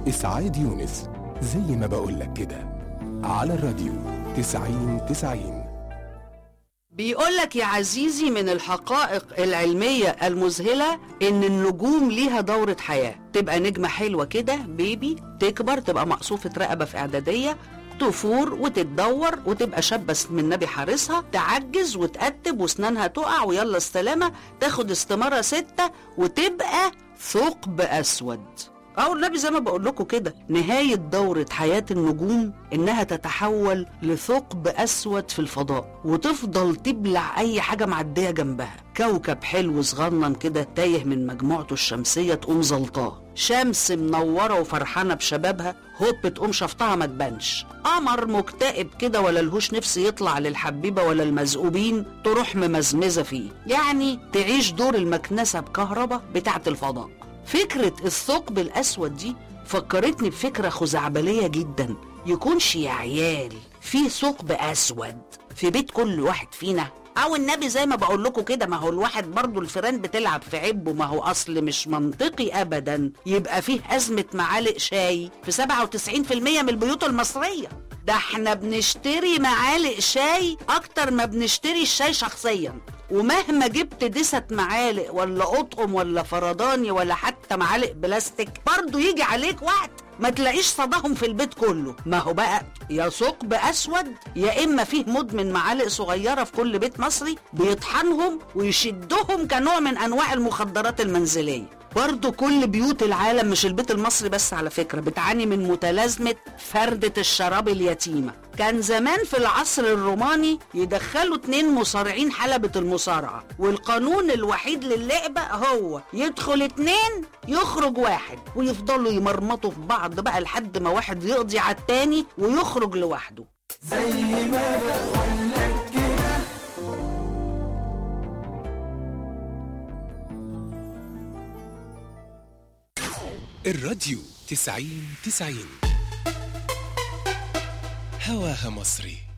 إسعاد يونس زي ما بقولك كده على الراديو تسعين تسعين بيقولك يا عزيزي من الحقائق العلمية المذهلة إن النجوم ليها دورة حياة تبقى نجمة حلوة كده بيبي تكبر تبقى مقصوفة رقبة في إعدادية تفور وتتدور وتبقى شابة اسم النبي حارسها تعجز وتقتب واسنانها تقع ويلا السلامة تاخد استمارة ستة وتبقى ثقب أسود أو النبي زي ما بقول لكم كده نهاية دورة حياة النجوم إنها تتحول لثقب أسود في الفضاء وتفضل تبلع أي حاجة معدية جنبها كوكب حلو صغنن كده تايه من مجموعته الشمسية تقوم زلطاه شمس منورة وفرحانة بشبابها هوب تقوم شفطها ما تبانش قمر مكتئب كده ولا لهوش نفس يطلع للحبيبة ولا المزقوبين تروح ممزمزة فيه يعني تعيش دور المكنسة بكهرباء بتاعة الفضاء فكرة الثقب الأسود دي فكرتني بفكرة خزعبلية جدا يكونش يا عيال في ثقب أسود في بيت كل واحد فينا أو النبي زي ما بقول لكم كده ما هو الواحد برضو الفيران بتلعب في عبه ما هو أصل مش منطقي أبدا يبقى فيه أزمة معالق شاي في 97% من البيوت المصرية ده احنا بنشتري معالق شاي أكتر ما بنشتري الشاي شخصيا ومهما جبت دست معالق ولا قطقم ولا فرداني ولا حتى معالق بلاستيك برضو يجي عليك وقت ما تلاقيش صداهم في البيت كله ما هو بقى يا ثقب اسود يا اما فيه مدمن معالق صغيره في كل بيت مصري بيطحنهم ويشدهم كنوع من انواع المخدرات المنزليه برضو كل بيوت العالم مش البيت المصري بس على فكرة بتعاني من متلازمة فردة الشراب اليتيمة كان زمان في العصر الروماني يدخلوا اتنين مصارعين حلبة المصارعة والقانون الوحيد للعبة هو يدخل اتنين يخرج واحد ويفضلوا يمرمطوا في بعض بقى لحد ما واحد يقضي على التاني ويخرج لوحده الراديو تسعين تسعين هواها مصري